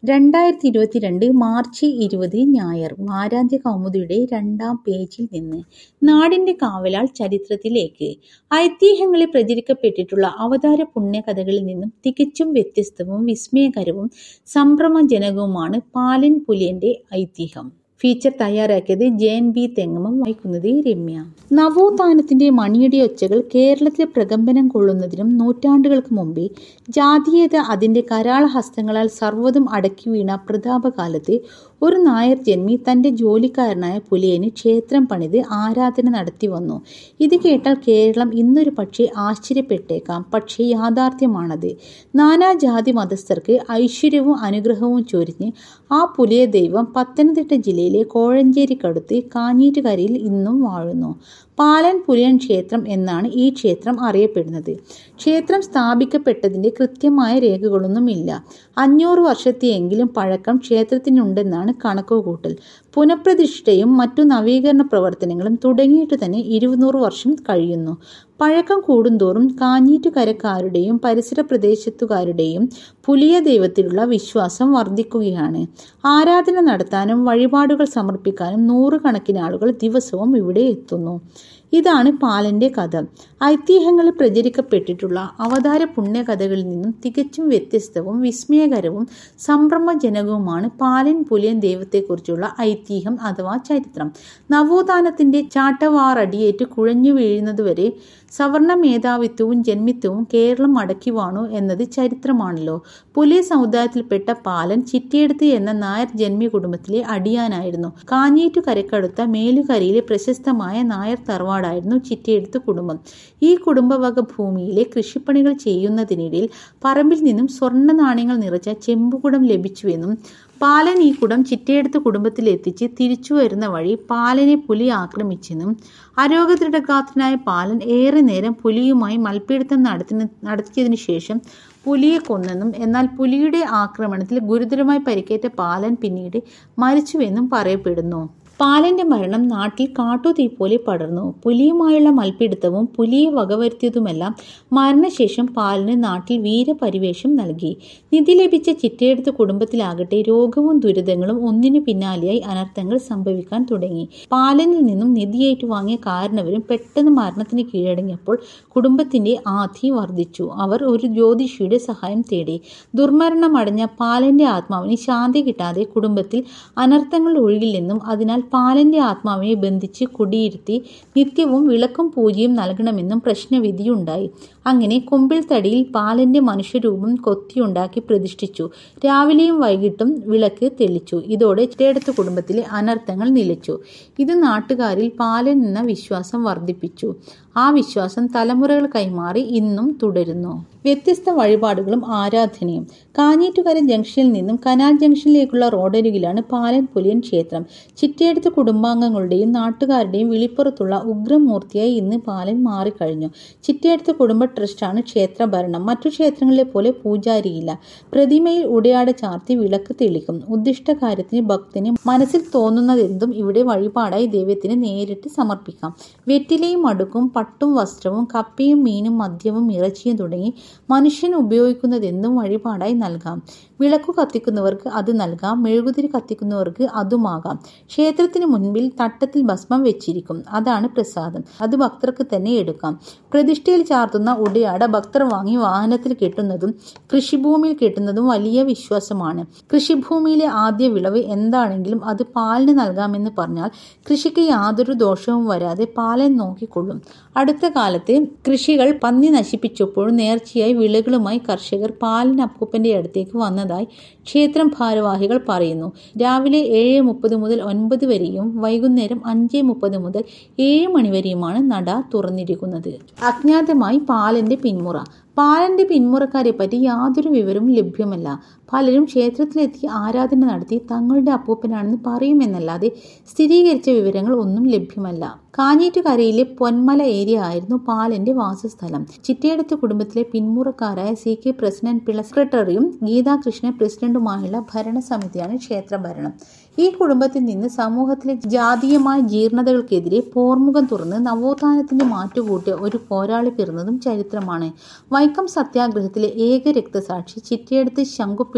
രണ്ടായിരത്തി ഇരുപത്തിരണ്ട് മാർച്ച് ഇരുപത് ഞായർ വാരാന്ത്യ കൗമുദിയുടെ രണ്ടാം പേജിൽ നിന്ന് നാടിന്റെ കാവലാൾ ചരിത്രത്തിലേക്ക് ഐതിഹ്യങ്ങളിൽ പ്രചരിക്കപ്പെട്ടിട്ടുള്ള അവതാര പുണ്യകഥകളിൽ നിന്നും തികച്ചും വ്യത്യസ്തവും വിസ്മയകരവും സംഭ്രമജനകവുമാണ് പാലൻ പുലിയന്റെ ഐതിഹ്യം ഫീച്ചർ തയ്യാറാക്കിയത് ജയൻ ബി തെങ്ങമം വായിക്കുന്നത് രമ്യ നവോത്ഥാനത്തിന്റെ മണിയടി ഒച്ചകൾ കേരളത്തിൽ പ്രകമ്പനം കൊള്ളുന്നതിനും നൂറ്റാണ്ടുകൾക്ക് മുമ്പേ ജാതീയത അതിന്റെ കരാള ഹസ്തങ്ങളാൽ സർവ്വതും അടക്കി വീണ പ്രതാപകാലത്ത് ഒരു നായർ ജന്മി തന്റെ ജോലിക്കാരനായ പുലിയന് ക്ഷേത്രം പണിത് ആരാധന നടത്തി വന്നു ഇത് കേട്ടാൽ കേരളം ഇന്നൊരു പക്ഷേ ആശ്ചര്യപ്പെട്ടേക്കാം പക്ഷേ യാഥാർത്ഥ്യമാണത് നാനാജാതി മതസ്ഥർക്ക് ഐശ്വര്യവും അനുഗ്രഹവും ചൊരിഞ്ഞ് ആ പുലിയ ദൈവം പത്തനംതിട്ട ജില്ലയിലെ കോഴഞ്ചേരിക്കടുത്ത് കാഞ്ഞീറ്റുകരയിൽ ഇന്നും വാഴുന്നു പാലൻ പുലിയൻ ക്ഷേത്രം എന്നാണ് ഈ ക്ഷേത്രം അറിയപ്പെടുന്നത് ക്ഷേത്രം സ്ഥാപിക്കപ്പെട്ടതിന്റെ കൃത്യമായ രേഖകളൊന്നുമില്ല അഞ്ഞൂറ് വർഷത്തെയെങ്കിലും പഴക്കം ക്ഷേത്രത്തിനുണ്ടെന്നാണ് കണക്കുകൂട്ടൽ പുനഃപ്രതിഷ്ഠയും മറ്റു നവീകരണ പ്രവർത്തനങ്ങളും തുടങ്ങിയിട്ട് തന്നെ ഇരുന്നൂറ് വർഷം കഴിയുന്നു പഴക്കം കൂടുന്തോറും കാഞ്ഞീറ്റുകരക്കാരുടെയും പരിസര പ്രദേശത്തുകാരുടെയും പുലിയ ദൈവത്തിലുള്ള വിശ്വാസം വർദ്ധിക്കുകയാണ് ആരാധന നടത്താനും വഴിപാടുകൾ സമർപ്പിക്കാനും നൂറുകണക്കിന് ആളുകൾ ദിവസവും ഇവിടെ എത്തുന്നു ഇതാണ് പാലന്റെ കഥ ഐതിഹ്യങ്ങളിൽ പ്രചരിക്കപ്പെട്ടിട്ടുള്ള അവതാര പുണ്യകഥകളിൽ നിന്നും തികച്ചും വ്യത്യസ്തവും വിസ്മയകരവും സംഭ്രമജനകവുമാണ് പാലൻ പുലിയൻ ദൈവത്തെക്കുറിച്ചുള്ള ഐതിഹ്യം അഥവാ ചരിത്രം നവോത്ഥാനത്തിന്റെ ചാട്ടവാറടിയേറ്റ് കുഴഞ്ഞു വീഴുന്നതുവരെ സവർണ മേധാവിത്വവും ജന്മിത്വവും കേരളം അടക്കി വാണു എന്നത് ചരിത്രമാണല്ലോ പുലിയ സമുദായത്തിൽപ്പെട്ട പാലൻ ചിറ്റിയെടുത്ത് എന്ന നായർ ജന്മി കുടുംബത്തിലെ അടിയാനായിരുന്നു കാഞ്ഞീറ്റുകരക്കടുത്ത മേലുകരയിലെ പ്രശസ്തമായ നായർ തറവാടായിരുന്നു ചിറ്റിയെടുത്ത് കുടുംബം ഈ കുടുംബവക ഭൂമിയിലെ കൃഷിപ്പണികൾ ചെയ്യുന്നതിനിടയിൽ പറമ്പിൽ നിന്നും സ്വർണ്ണ നാണയങ്ങൾ നിറച്ച ചെമ്പുകുടം ലഭിച്ചുവെന്നും പാലൻ ഈ കുടം ചിറ്റയെടുത്ത് കുടുംബത്തിലെത്തിച്ച് തിരിച്ചു വരുന്ന വഴി പാലനെ പുലി ആക്രമിച്ചെന്നും അരോഗദൃഢഗാത്രനായ പാലൻ ഏറെ നേരം പുലിയുമായി മൽപ്പിടുത്തം നടത്തി നടത്തിയതിനു ശേഷം പുലിയെ കൊന്നെന്നും എന്നാൽ പുലിയുടെ ആക്രമണത്തിൽ ഗുരുതരമായി പരിക്കേറ്റ പാലൻ പിന്നീട് മരിച്ചുവെന്നും പറയപ്പെടുന്നു പാലന്റെ മരണം നാട്ടിൽ കാട്ടുതീ പോലെ പടർന്നു പുലിയുമായുള്ള മൽപ്പിടുത്തവും പുലിയെ വകവരുത്തിയതുമെല്ലാം മരണശേഷം പാലന് നാട്ടിൽ വീരപരിവേഷം നൽകി നിധി ലഭിച്ച ചിറ്റയെടുത്ത കുടുംബത്തിലാകട്ടെ രോഗവും ദുരിതങ്ങളും ഒന്നിനു പിന്നാലെയായി അനർത്ഥങ്ങൾ സംഭവിക്കാൻ തുടങ്ങി പാലനിൽ നിന്നും നിധിയേറ്റു വാങ്ങിയ കാരണവരും പെട്ടെന്ന് മരണത്തിന് കീഴടങ്ങിയപ്പോൾ കുടുംബത്തിന്റെ ആധി വർദ്ധിച്ചു അവർ ഒരു ജ്യോതിഷിയുടെ സഹായം തേടി ദുർമരണമടഞ്ഞ പാലന്റെ ആത്മാവിന് ശാന്തി കിട്ടാതെ കുടുംബത്തിൽ അനർത്ഥങ്ങൾ ഒഴുകില്ലെന്നും അതിനാൽ പാലന്റെ ആത്മാവിനെ ബന്ധിച്ച് കുടിയിരുത്തി നിത്യവും വിളക്കും പൂജയും നൽകണമെന്നും പ്രശ്നവിധിയുണ്ടായി അങ്ങനെ കൊമ്പിൽ തടിയിൽ പാലന്റെ മനുഷ്യരൂപം കൊത്തിയുണ്ടാക്കി പ്രതിഷ്ഠിച്ചു രാവിലെയും വൈകിട്ടും വിളക്ക് തെളിച്ചു ഇതോടെ ചേടത്ത് കുടുംബത്തിലെ അനർത്ഥങ്ങൾ നിലച്ചു ഇത് നാട്ടുകാരിൽ പാലൻ എന്ന വിശ്വാസം വർദ്ധിപ്പിച്ചു ആ വിശ്വാസം തലമുറകൾ കൈമാറി ഇന്നും തുടരുന്നു വ്യത്യസ്ത വഴിപാടുകളും ആരാധനയും കാഞ്ഞീറ്റുകര ജംഗ്ഷനിൽ നിന്നും കനാൽ ജംഗ്ഷനിലേക്കുള്ള റോഡരികിലാണ് പാലൻ പുലിയൻ ക്ഷേത്രം ചിറ്റയെടുത്ത കുടുംബാംഗങ്ങളുടെയും നാട്ടുകാരുടെയും വിളിപ്പുറത്തുള്ള ഉഗ്രമൂർത്തിയായി ഇന്ന് പാലൻ മാറിക്കഴിഞ്ഞു ചിറ്റയെടുത്ത കുടുംബ ട്രസ്റ്റാണ് ക്ഷേത്ര ഭരണം മറ്റു ക്ഷേത്രങ്ങളിലെ പോലെ പൂജാരിയില്ല പ്രതിമയിൽ ഉടയാട ചാർത്തി വിളക്ക് തെളിക്കും ഉദ്ദിഷ്ട കാര്യത്തിന് ഭക്തന് മനസ്സിൽ തോന്നുന്നതെന്തും ഇവിടെ വഴിപാടായി ദൈവത്തിന് നേരിട്ട് സമർപ്പിക്കാം വെറ്റിലയും അടുക്കും പട്ടും വസ്ത്രവും കപ്പയും മീനും മദ്യവും ഇറച്ചിയും തുടങ്ങി മനുഷ്യൻ ഉപയോഗിക്കുന്നതെന്തും വഴിപാടായി നൽകാം വിളക്കു കത്തിക്കുന്നവർക്ക് അത് നൽകാം മെഴുകുതിരി കത്തിക്കുന്നവർക്ക് അതുമാകാം ക്ഷേത്രത്തിന് മുൻപിൽ തട്ടത്തിൽ ഭസ്മം വെച്ചിരിക്കും അതാണ് പ്രസാദം അത് ഭക്തർക്ക് തന്നെ എടുക്കാം പ്രതിഷ്ഠയിൽ ചാർത്തുന്ന ഉടയാട ഭക്തർ വാങ്ങി വാഹനത്തിൽ കെട്ടുന്നതും കൃഷിഭൂമിയിൽ കെട്ടുന്നതും വലിയ വിശ്വാസമാണ് കൃഷിഭൂമിയിലെ ആദ്യ വിളവ് എന്താണെങ്കിലും അത് പാലിന് നൽകാമെന്ന് പറഞ്ഞാൽ കൃഷിക്ക് യാതൊരു ദോഷവും വരാതെ പാലൻ നോക്കിക്കൊള്ളും അടുത്ത കാലത്ത് കൃഷികൾ പന്നി നശിപ്പിച്ചപ്പോഴും നേർച്ചയായി വിളകളുമായി കർഷകർ പാലൻ അപ്പൂപ്പന്റെ അടുത്തേക്ക് വന്നതായി ക്ഷേത്രം ഭാരവാഹികൾ പറയുന്നു രാവിലെ ഏഴ് മുപ്പത് മുതൽ ഒൻപത് വരെയും വൈകുന്നേരം അഞ്ച് മുപ്പത് മുതൽ ഏഴ് മണിവരെയുമാണ് നട തുറന്നിരിക്കുന്നത് അജ്ഞാതമായി പാലന്റെ പിന്മുറ പാലന്റെ പിന്മുറക്കാരെ പറ്റി യാതൊരു വിവരവും ലഭ്യമല്ല പലരും ക്ഷേത്രത്തിലെത്തി ആരാധന നടത്തി തങ്ങളുടെ അപ്പൂപ്പനാണെന്ന് പറയുമെന്നല്ലാതെ സ്ഥിരീകരിച്ച വിവരങ്ങൾ ഒന്നും ലഭ്യമല്ല കാഞ്ഞീറ്റുകരയിലെ പൊന്മല ഏരിയ ആയിരുന്നു പാലന്റെ വാസസ്ഥലം ചിറ്റയടത്ത് കുടുംബത്തിലെ പിന്മുറക്കാരായ സി കെ പ്രസിഡന്റ് പിള്ള സെക്രട്ടറിയും ഗീതാകൃഷ്ണൻ പ്രസിഡന്റുമായുള്ള ഭരണസമിതിയാണ് ക്ഷേത്രഭരണം ഈ കുടുംബത്തിൽ നിന്ന് സമൂഹത്തിലെ ജാതീയമായ ജീർണതകൾക്കെതിരെ പോർമുഖം തുറന്ന് നവോത്ഥാനത്തിന്റെ മാറ്റുകൂട്ടിയ ഒരു പോരാളി പിറന്നതും ചരിത്രമാണ് വൈക്കം സത്യാഗ്രഹത്തിലെ ഏക രക്തസാക്ഷി ചിറ്റയെടുത്ത് ശങ്കുപ്പിള്ള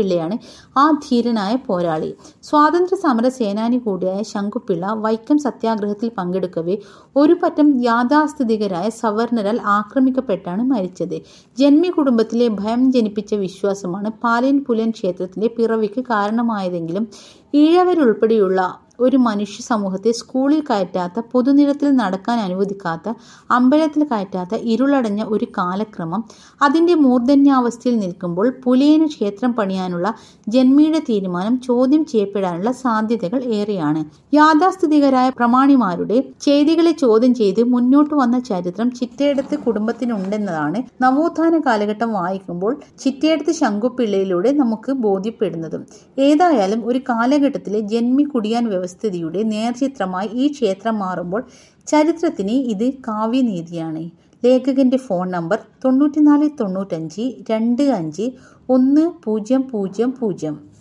ശങ്കുപിള്ളയാണ് ആ ധീരനായ പോരാളി സ്വാതന്ത്ര്യ സമര സേനാനി കൂടിയായ ശങ്കുപിള്ള വൈക്കം സത്യാഗ്രഹത്തിൽ പങ്കെടുക്കവേ ഒരു പറ്റം യാഥാസ്ഥിതികരായ സവർണരാൽ ആക്രമിക്കപ്പെട്ടാണ് മരിച്ചത് ജന്മി കുടുംബത്തിലെ ഭയം ജനിപ്പിച്ച വിശ്വാസമാണ് പാലൻ പുലൻ ക്ഷേത്രത്തിന്റെ പിറവിക്ക് കാരണമായതെങ്കിലും ഈഴവരുൾപ്പെടെയുള്ള ഒരു മനുഷ്യ സമൂഹത്തെ സ്കൂളിൽ കയറ്റാത്ത പൊതുനിരത്തിൽ നടക്കാൻ അനുവദിക്കാത്ത അമ്പലത്തിൽ കയറ്റാത്ത ഇരുളടഞ്ഞ ഒരു കാലക്രമം അതിന്റെ മൂർധന്യാവസ്ഥയിൽ നിൽക്കുമ്പോൾ പുലയന് ക്ഷേത്രം പണിയാനുള്ള ജന്മിയുടെ തീരുമാനം ചോദ്യം ചെയ്യപ്പെടാനുള്ള സാധ്യതകൾ ഏറെയാണ് യാഥാസ്ഥിതികരായ പ്രമാണിമാരുടെ ചെയ്തികളെ ചോദ്യം ചെയ്ത് മുന്നോട്ട് വന്ന ചരിത്രം ചിറ്റയെടുത്ത് കുടുംബത്തിനുണ്ടെന്നതാണ് നവോത്ഥാന കാലഘട്ടം വായിക്കുമ്പോൾ ചിറ്റയെടുത്ത് ശങ്കുപിള്ളയിലൂടെ നമുക്ക് ബോധ്യപ്പെടുന്നതും ഏതായാലും ഒരു കാലഘട്ടത്തിലെ ജന്മി കുടിയാൻ വ്യവസ്ഥിതിയുടെ നേർചിത്രമായി ഈ ക്ഷേത്രം മാറുമ്പോൾ ചരിത്രത്തിന് ഇത് കാവ്യനീതിയാണ് ലേഖകന്റെ ഫോൺ നമ്പർ തൊണ്ണൂറ്റിനാല് തൊണ്ണൂറ്റഞ്ച് രണ്ട് അഞ്ച് ഒന്ന് പൂജ്യം പൂജ്യം പൂജ്യം